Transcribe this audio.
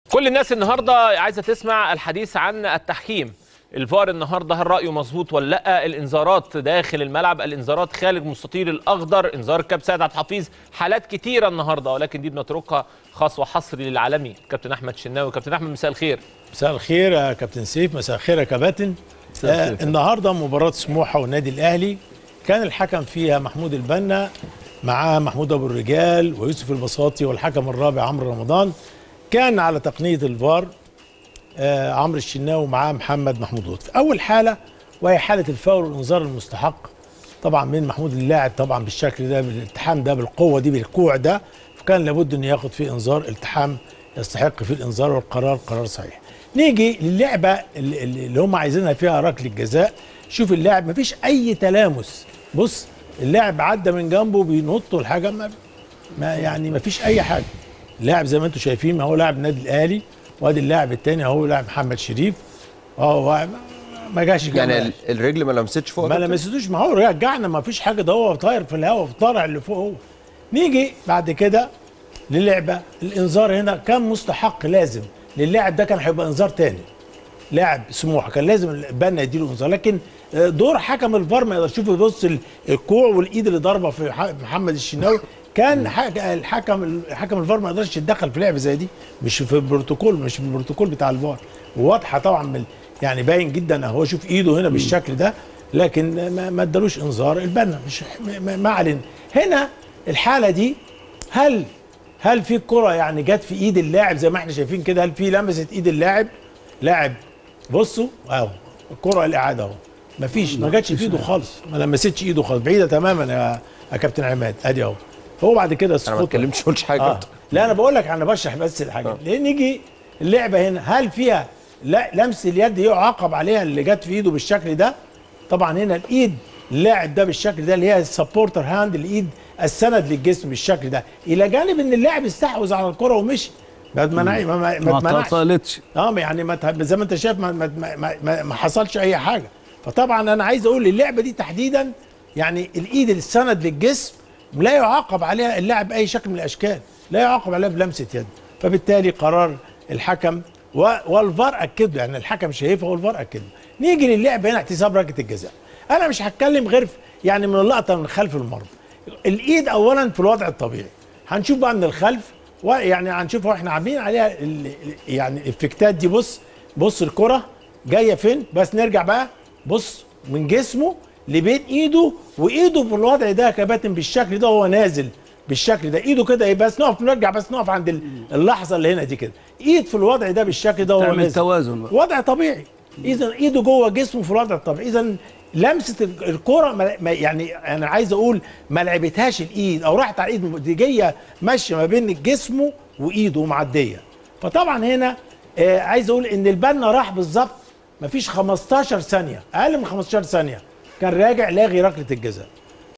كل الناس النهارده عايزه تسمع الحديث عن التحكيم الفار النهارده هل رايه مظبوط ولا لا الانذارات داخل الملعب الانذارات خارج مستطيل الاخضر انذار كاب سيد عبد الحفيظ حالات كتيره النهارده ولكن دي بنتركها خاص وحصري للعالمي كابتن احمد شناوي كابتن احمد مساء الخير مساء الخير يا كابتن سيف مساء الخير يا كباتن آه النهارده مباراه سموحه والنادي الاهلي كان الحكم فيها محمود البنا معاه محمود ابو الرجال ويوسف البساطي والحكم الرابع عمرو رمضان كان على تقنيه الفار آه عمرو الشناوي معاه محمد محمود لطفي اول حاله وهي حاله الفاول والانذار المستحق طبعا من محمود اللاعب طبعا بالشكل ده بالالتحام ده بالقوه دي بالكوع ده فكان لابد انه ياخد فيه انذار التحام يستحق فيه الانذار والقرار قرار صحيح نيجي للعبه اللي, اللي هم عايزينها فيها ركله الجزاء شوف اللاعب مفيش اي تلامس بص اللاعب عدى من جنبه بينط والحاجه ما, ما يعني مفيش اي حاجه اللاعب زي ما انتم شايفين ما هو لاعب النادي الاهلي وادي اللاعب الثاني اهو لاعب محمد شريف اه ما جاش يعني ال- الرجل ما لمستش فوق ما يا كابتن؟ لمستوش ما هو رجعنا ما فيش حاجه ده هو طاير في الهواء في الطالع اللي فوق هو نيجي بعد كده للعبه الانذار هنا كان مستحق لازم للاعب ده كان هيبقى انذار تاني لاعب سموحه كان لازم البنا يديله انذار لكن آه، دور حكم الفار ما يقدرش يشوف يبص ال- الكوع والايد اللي ضاربه في ح- محمد الشناوي كان حك- الحكم حكم الفار ما يقدرش يتدخل في لعبه زي دي مش في البروتوكول مش في البروتوكول بتاع الفار واضحه طبعا من يعني باين جدا اهو شوف ايده هنا بالشكل ده لكن ما, ما ادالوش انذار البنا مش ما, ما علينا هنا الحاله دي هل هل في كرة يعني جت في ايد اللاعب زي ما احنا شايفين كده هل في لمست ايد اللاعب لاعب بصوا اهو الكرة الاعاده اهو مفيش ما جاتش في ايده خالص ما لمستش ايده خالص بعيده تماما يا يا كابتن عماد ادي اهو هو بعد كده انا ما سقوط اتكلمتش قلتش حاجه آه. كابتن. لا انا بقول لك انا بشرح بس الحاجه آه. لان نيجي اللعبه هنا هل فيها لا لمس اليد يعاقب عليها اللي جت في ايده بالشكل ده طبعا هنا الايد اللاعب ده بالشكل ده اللي هي السبورتر هاند الايد السند للجسم بالشكل ده الى جانب ان اللاعب استحوذ على الكره ومشي ما منع ما ما, ما ما اتمنعش. تطالتش اه يعني ما ته- زي ما انت شايف ما, ما, ما, ما, ما حصلش اي حاجه فطبعا انا عايز اقول اللعبه دي تحديدا يعني الايد السند للجسم لا يعاقب عليها اللاعب باي شكل من الاشكال لا يعاقب عليها بلمسه يد فبالتالي قرار الحكم و- والفار اكده يعني الحكم شايفها والفار اكده نيجي للعبه هنا احتساب ركله الجزاء انا مش هتكلم غير في- يعني من اللقطه من خلف المرمى الايد اولا في الوضع الطبيعي هنشوف بقى من الخلف ويعني هنشوف احنا عاملين عليها ال- ال- يعني الافكتات دي بص بص الكره جايه فين بس نرجع بقى بص من جسمه لبين ايده وايده في الوضع ده يا كباتن بالشكل ده هو نازل بالشكل ده ايده كده ايه بس نقف نرجع بس نقف عند ال- اللحظه اللي هنا دي كده ايد في الوضع ده بالشكل ده هو تعمل نازل توازن بقى. وضع طبيعي اذا ايده جوه جسمه في الوضع الطبيعي اذا لمسه ال- الكره ما ما- يعني انا عايز اقول ما لعبتهاش الايد او راحت على الايد دي جايه ماشيه ما بين جسمه وايده ومعديه فطبعا هنا آه عايز اقول ان البنا راح بالظبط ما فيش 15 ثانيه اقل من 15 ثانيه كان راجع لاغي ركله الجزاء